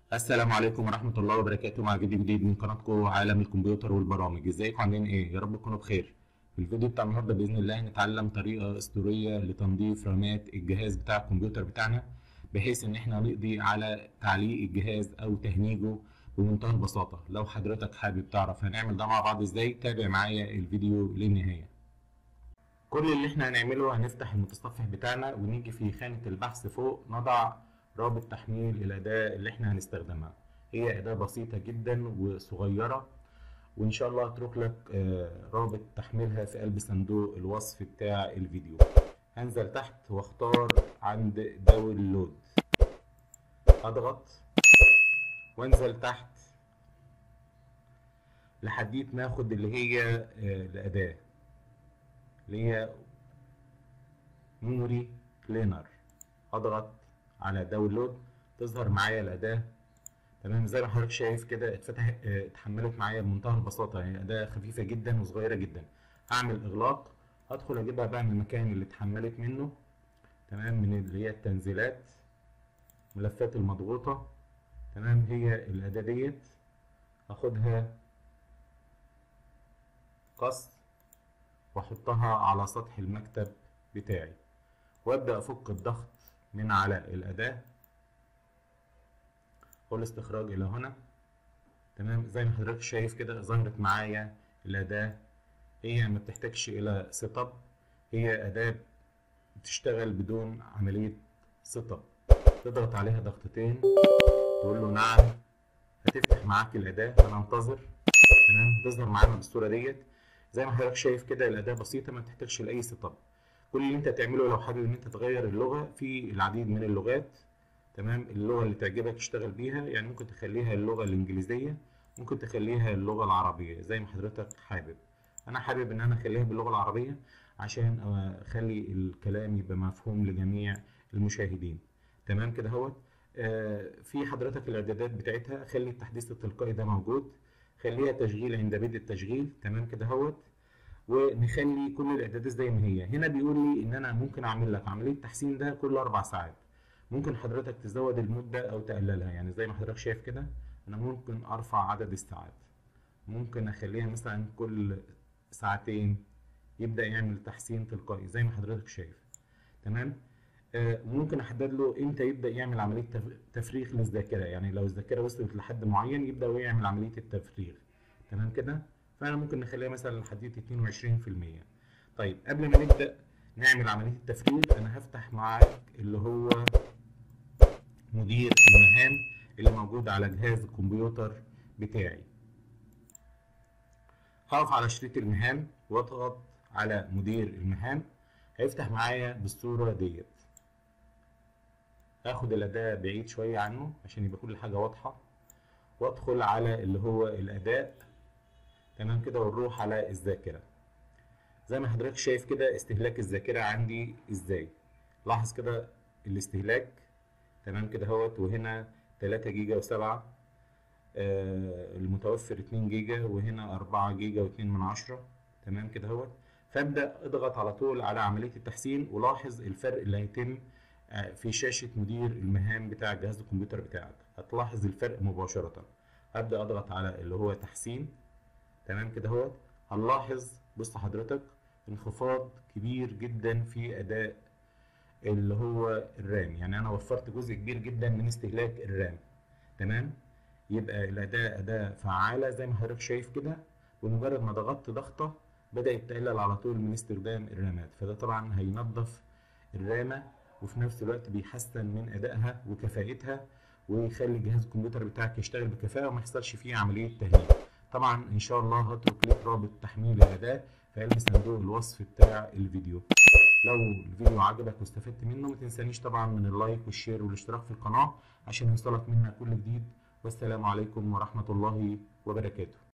السلام عليكم ورحمة الله وبركاته مع فيديو جديد من قناتكم عالم الكمبيوتر والبرامج ازيكم عاملين ايه يا رب تكونوا بخير في الفيديو بتاع النهارده بإذن الله هنتعلم طريقة اسطورية لتنظيف رامات الجهاز بتاع الكمبيوتر بتاعنا بحيث ان احنا نقضي على تعليق الجهاز او تهنيجه بمنتهى البساطة لو حضرتك حابب تعرف هنعمل ده مع بعض ازاي تابع معايا الفيديو للنهاية كل اللي احنا هنعمله هنفتح المتصفح بتاعنا ونيجي في خانة البحث فوق نضع رابط تحميل الأداة اللي احنا هنستخدمها هي أداة بسيطة جدا وصغيرة وإن شاء الله هترك لك رابط تحميلها في قلب صندوق الوصف بتاع الفيديو هنزل تحت واختار عند داونلود اضغط وانزل تحت لحديت ما اخد اللي هي الأداة اللي هي ميموري كلينر اضغط على داونلود تظهر معايا الاداه تمام زي ما حضرتك شايف كده اتفتح اتحملت معايا بمنتهى البساطه يعني اداه خفيفه جدا وصغيره جدا هعمل اغلاق هدخل اجيبها بقى من المكان اللي اتحملت منه تمام من اللي هي التنزيلات ملفات المضغوطه تمام هي الاداه ديت هاخدها قص واحطها على سطح المكتب بتاعي وابدا افك الضغط من على الأداة والاستخراج إلى هنا تمام زي ما حضرتك شايف كده ظهرت معايا الأداة هي ما بتحتاجش إلى سيت اب هي أداة بتشتغل بدون عملية سيت اب تضغط عليها ضغطتين تقول له نعم هتفتح معاك الأداة هننتظر تمام تظهر معانا بالصورة ديت زي ما حضرتك شايف كده الأداة بسيطة ما بتحتاجش لأي سيت اب كل اللي انت تعمله لو حابب ان انت تغير اللغه في العديد من اللغات تمام اللغه اللي تعجبك تشتغل بيها يعني ممكن تخليها اللغه الانجليزيه ممكن تخليها اللغه العربيه زي ما حضرتك حابب انا حابب ان انا اخليها باللغه العربيه عشان اخلي الكلام يبقى مفهوم لجميع المشاهدين تمام كده اهوت آه في حضرتك الاعدادات بتاعتها خلي التحديث التلقائي ده موجود خليها تشغيل عند بدء التشغيل تمام كده اهوت ونخلي كل الاعدادات زي ما هي هنا بيقول لي ان انا ممكن اعمل لك عمليه تحسين ده كل اربع ساعات ممكن حضرتك تزود المده او تقللها يعني زي ما حضرتك شايف كده انا ممكن ارفع عدد الساعات ممكن اخليها مثلا كل ساعتين يبدا يعمل تحسين تلقائي زي ما حضرتك شايف تمام آه ممكن احدد له امتى يبدا يعمل عمليه تفريغ للذاكره يعني لو الذاكره وصلت لحد معين يبدا هو يعمل عمليه التفريغ تمام كده فانا ممكن نخليها مثلا لحد 22% طيب قبل ما نبدا نعمل عمليه التفريغ انا هفتح معاك اللي هو مدير المهام اللي موجود على جهاز الكمبيوتر بتاعي هقف على شريط المهام واضغط على مدير المهام هيفتح معايا بالصوره ديت هاخد الاداء بعيد شويه عنه عشان يبقى كل حاجه واضحه وادخل على اللي هو الاداء تمام كده ونروح على الذاكرة زي ما حضرتك شايف كده استهلاك الذاكرة عندي ازاي لاحظ كده الاستهلاك تمام كده اهوت وهنا 3 جيجا و7 آه المتوفر 2 جيجا وهنا 4 جيجا و2 من عشرة تمام كده اهوت فابدا اضغط على طول على عملية التحسين ولاحظ الفرق اللي هيتم آه في شاشة مدير المهام بتاع جهاز الكمبيوتر بتاعك هتلاحظ الفرق مباشرة هبدا اضغط على اللي هو تحسين تمام كده اهوت هنلاحظ بص حضرتك انخفاض كبير جدا في اداء اللي هو الرام يعني انا وفرت جزء كبير جدا من استهلاك الرام تمام يبقى الاداء اداة فعالة زي ما حضرتك شايف كده بمجرد ما ضغطت ضغطة بدأت تقلل على طول من استخدام الرامات فده طبعا هينظف الرامة وفي نفس الوقت بيحسن من ادائها وكفاءتها ويخلي جهاز الكمبيوتر بتاعك يشتغل بكفاءة وما يحصلش فيه عملية تهنيج طبعا ان شاء الله هترك لك رابط تحميل الاداة في قلب صندوق الوصف بتاع الفيديو لو الفيديو عجبك واستفدت منه ما تنسانيش طبعا من اللايك والشير والاشتراك في القناة عشان يوصلك منا كل جديد والسلام عليكم ورحمة الله وبركاته